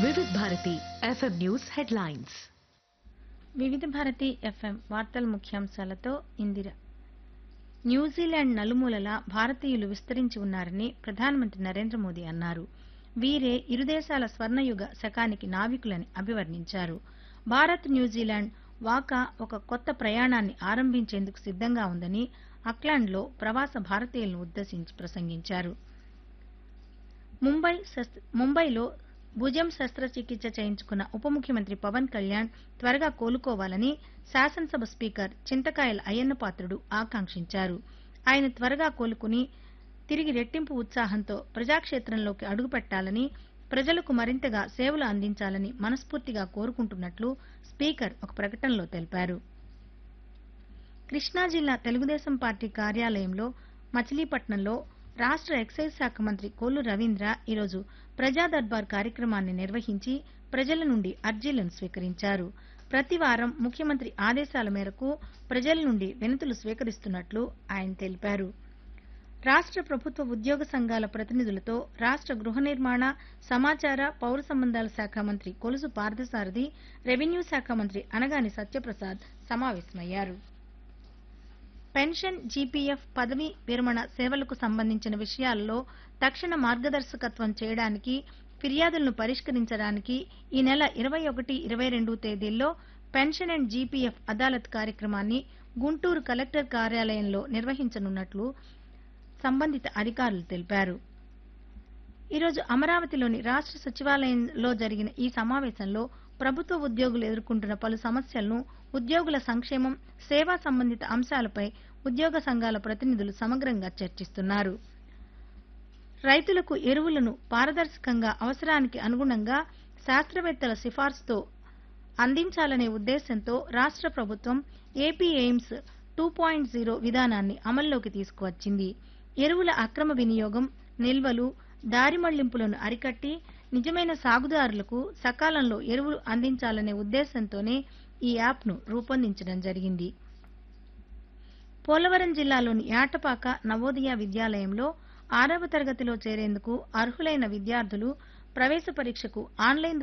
వివిధ Bharati FM news headlines వివిధ Bharati FM వార్తల ముఖ్యాంశాలతో ఇందిర న్యూజిలాండ్ నలుమూలలా భారతీయులు విస్తరించి ఉన్నారని ప్రధానమంత్రి నరేంద్ర మోదీ అన్నారు వీరే ఇరు దేశాల స్వర్ణయుగ శకానికి నావికులని అభివర్ణించారు భారత్ న్యూజిలాండ్ వాకా ఒక కొత్త ప్రయాణాన్ని ఆరంభించేందుకు సిద్ధంగా ఉందని అక్లాండ్లో ప్రవాస భారతీయులను ఉద్దేశించి ప్రసంగించారు ముంబై శస్త్ర ముంబైలో భుజం శస్త్రచికిత్స చేయించుకున్న ఉప ముఖ్యమంత్రి పవన్ కళ్యాణ్ త్వరగా కోలుకోవాలని శాసనసభ స్పీకర్ చింతకాయల అయ్యన్న పాత్రుడు ఆకాంక్షించారు ఆయన త్వరగా కోలుకుని తిరిగి రెట్టింపు ఉత్సాహంతో ప్రజాక్షేత్రంలోకి అడుగుపెట్టాలని ప్రజలకు మరింతగా సేవలు అందించాలని మనస్ఫూర్తిగా కోరుకుంటున్నట్లు స్పీకర్ ఒక ప్రకటనలో తెలిపారు కృష్ణా జిల్లా తెలుగుదేశం పార్టీ కార్యాలయంలో మచిలీపట్నంలో రాష్ట్ర ఎక్సైజ్ శాఖ మంత్రి కొల్లు రవీంద్ర ఈరోజు ప్రజా దర్బార్ కార్యక్రమాన్ని నిర్వహించి ప్రజల నుండి అర్జీలను స్వీకరించారు ప్రతి వారం ముఖ్యమంత్రి ఆదేశాల మేరకు ప్రజల నుండి వినతులు స్వీకరిస్తున్నట్లు ఆయన తెలిపారు రాష్ట్ర ప్రభుత్వ ఉద్యోగ సంఘాల ప్రతినిధులతో రాష్ట్ర గృహ నిర్మాణ సమాచార పౌర సంబంధాల శాఖ మంత్రి కొలుసు పార్థసారథి రెవెన్యూ శాఖ మంత్రి అనగాని సత్యప్రసాద్ సమావేశమయ్యారు పెన్షన్ జీపీఎఫ్ పదవీ విరమణ సేవలకు సంబంధించిన విషయాల్లో తక్షణ మార్గదర్శకత్వం చేయడానికి ఫిర్యాదులను పరిష్కరించడానికి ఈ నెల ఇరవై ఒకటి ఇరవై రెండు తేదీల్లో పెన్షన్ అండ్ జీపీఎఫ్ అదాలత్ కార్యక్రమాన్ని గుంటూరు కలెక్టర్ కార్యాలయంలో నిర్వహించనున్నట్లు సంబంధిత అధికారులు తెలిపారు ఈరోజు అమరావతిలోని రాష్ట్ర సచివాలయంలో జరిగిన ఈ సమావేశంలో ప్రభుత్వ ఉద్యోగులు ఎదుర్కొంటున్న పలు సమస్యలను ఉద్యోగుల సంక్షేమం సేవా సంబంధిత అంశాలపై ఉద్యోగ సంఘాల ప్రతినిధులు సమగ్రంగా చర్చిస్తున్నారు రైతులకు ఎరువులను పారదర్శకంగా అవసరానికి అనుగుణంగా శాస్త్రవేత్తల సిఫార్సుతో అందించాలనే ఉద్దేశంతో రాష్ట్ర ప్రభుత్వం AP AIMS two point zero విధానాన్ని అమల్లోకి తీసుకువచ్చింది ఎరువుల అక్రమ వినియోగం నిల్వలు దారి మళ్లింపులను అరికట్టి నిజమైన సాగుదారులకు సకాలంలో ఎరువులు అందించాలనే ఉద్దేశంతోనే ఈ యాప్ను రూపొందించడం జరిగింది పోలవరం జిల్లాలోని యాటపాక నవోదయ విద్యాలయంలో ఆరవ తరగతిలో చేరేందుకు అర్హులైన విద్యార్థులు ప్రవేశ పరీక్షకు ఆన్లైన్